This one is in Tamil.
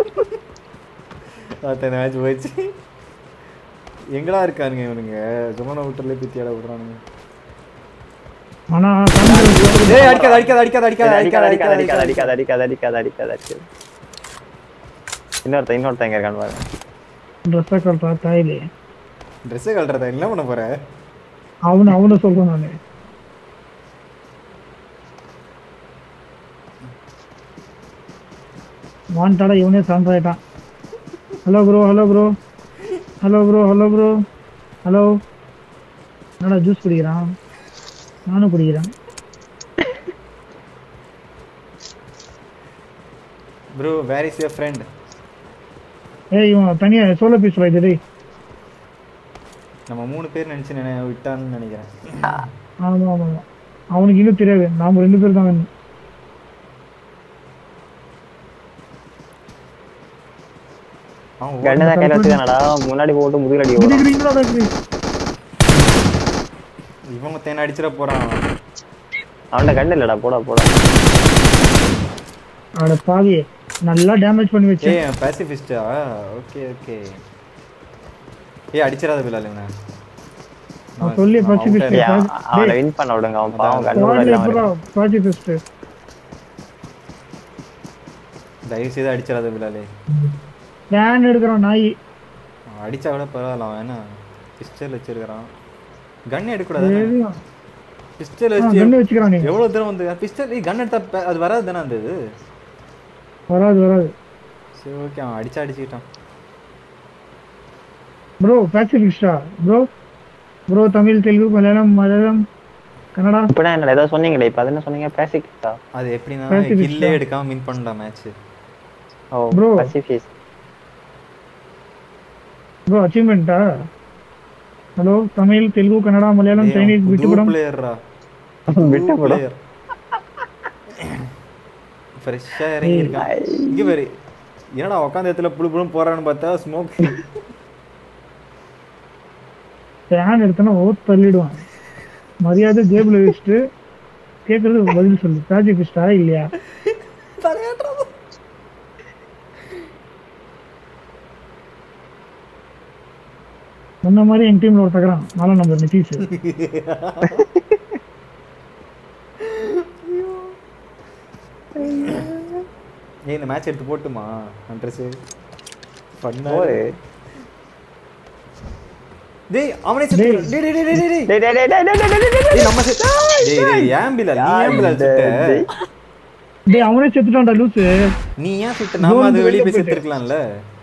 அத்தனை மேட்ச் போயிடுச்சு எங்கடா இருக்கானுங்க இவனுங்க சுமன விட்டுல பித்தியாட விடுறானுங்க ஆனா டேய் அடிக்காத அடிக்காத அடிக்காத அடிக்காத அடிக்காத அடிக்காத அடிக்காத அடிக்காத அடிக்காத அடிக்காத அடிக்காத அடிக்காத அடிக்காத இன்னொருத்த இன்னொருத்த எங்க இருக்கான்னு பாருங்க ட்ரெஸ்ஸை கழட்டா தாயிலே ட்ரெஸ்ஸை கழட்டுறதா என்ன பண்ண போற அவனு அவனை சொல்றேன் நானு வாண்டாடா இவனே சரண்டர் ஆயிட்டான் hello bro hello bro hello bro hello bro hello என்னடா ஜூஸ் குடிக்கிறான் நானும் குடிக்கிறேன் bro where is your friend ஏய் இவன் தனியா சோலோ பீஸ் ரைட் டேய் நம்ம மூணு பேர் நினைச்சு நினை விட்டான்னு நினைக்கிறேன் ஆமா ஆமா ஆமா அவனுக்கு இன்னும் தெரியாது நாம ரெண்டு பேர் தான் வேணும் அவன் கண்ணு தான் கையில வச்சுக்கானடா முன்னாடி போட்டு முதுகுல அடி ஓடும் குடிக்கிறீங்களா டாக்டர் இவங்க தேன் அடிச்சிட போறான் அவன்கிட்ட கண்ணு இல்லடா போடா போடா அட பாவி நல்லா டேமேஜ் பண்ணி வச்சேன் ஏய் பேசிஃபிஸ்டா ஓகே ஓகே ஏய் அடிச்சிடாத பிலால் இவனை அவன் சொல்லி pacifist டேய், அவ- அவனை வின் பண்ண விடுங்க அவன் பாவம் கண்ணு கூட பாடி இல்லாம எப்படா இருக்கான். பாஜி பெஸ்ட் தயவு செய்து அடிச்சிடாத பிலாலே வேன் எடுக்கிறான் நாய் அடிச்சா கூட பரவாயில்ல அவன் என்ன பிஸ்டல் வச்சிருக்கிறான் கன் எடுக்கூடாது பிஸ்டல் வச்சு கண்ணு வச்சுக்கிறான் நீ எவ்வளவு தூரம் வந்து பிஸ்டல் கன் எடுத்தா ப- அது வராது தானே அந்த இது வராது வராது சரி ஓகே அவன் அடிச்சா அடிச்சுக்கிட்டான் ப்ரோ பேசிபிக்ஸ்டா ப்ரோ ப்ரோ தமிழ் தெலுங்கு மலையாளம் மலையாளம் கன்னடா இப்பதான் என்னடா ஏதோ சொன்னீங்களே இப்ப அது என்ன சொன்னீங்க பேசிக்கிட்டா அது எப்படின்னா Pacifist கில்லே தான். எடுக்காம வின் பண்ணலாம் மேட்ச் ஓ Bro. பசிஃபிஸ் ப்ரோ அச்சீவ்மெண்ட்டா ஹலோ தமிழ் தெலுங்கு கன்னடா மலையாளம் சைனீஸ் விட்டுப்படம் பிளேயர்ரா விட்டு படம் ஃப்ரெஷ்ஷா இறங்கி இருக்கான் இங்க பாரு என்னடா உட்காந்த இடத்துல புழு புழு போறான்னு பார்த்தா ஸ்மோக் ஃபேன் எடுத்தனா ஓ தள்ளிடுவான் மரியாதை ஜேபில் வச்சுட்டு கேட்கறது பதில் சொல்லு பேசிபிக்ஸ்டா இல்லையா முன்ன மாதிரி என் டீம்ல ஒரு தகரான் நாலாம் நம்பர் நிதிஷ் ஏய் இந்த மேட்ச் எடுத்து போட்டுமா அட்ரஸ் பண்ணா போடு. டேய் அவனே செத்து டேய் டேய் டேய் டேய் டேய் டேய் டேய் டேய் டேய் டேய் டேய் டேய் டேய் டேய் நம்ம செத்து டேய் டேய் ஏன் பிலால் நீ ஏன் பிலால் சுட்ட டேய். டேய் அவனே செத்துட்டான்டா லூசு நீ ஏன் சுட்ட நாம அது வெளிய போய் செத்துருக்கலாம்ல